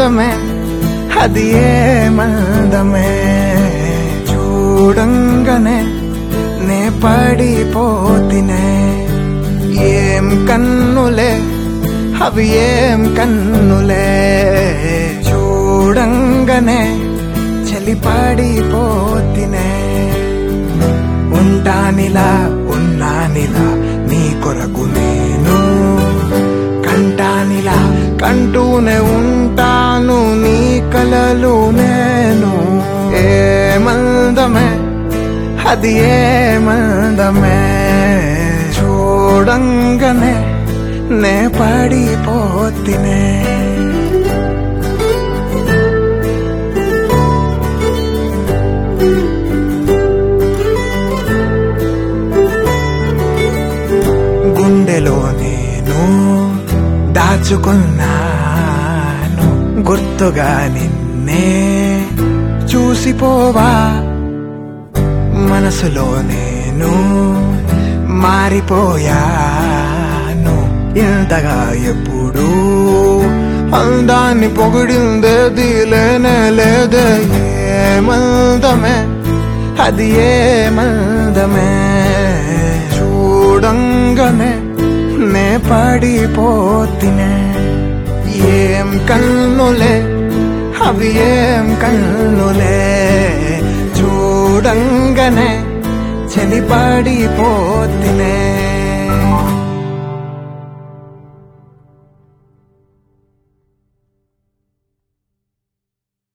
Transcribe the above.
మందమే అది ఏ మందమే చూడంగానే నే పడిపోతినే ఏం కన్నులే అవి ఏం కన్నులే చూడంగానే చలి పడిపోతినే ఉంటానిలా ఉన్నానిలా నీ కొరకు నేను కంటానిలా కంటూనే ఉంటాను నీ కలలు నేను ఏ మందమే అది ఏ మందమే చూడంగానే నే పడిపోతినే గుండెలో నేను దాచుకున్నాను గుర్తుగా నిన్నే చూసిపోవా మనసులో నేను మారిపోయాను ఇంతగా ఎప్పుడు అందాన్ని పొగిడిందేది లేనే లేదే ఏ మందమే అది ఏ మందమే చూడంగానే నే పడిపోతినే ఏం కన్నులే అవి ఏం కన్నులే చూడంగానే చలి పడిపోతినే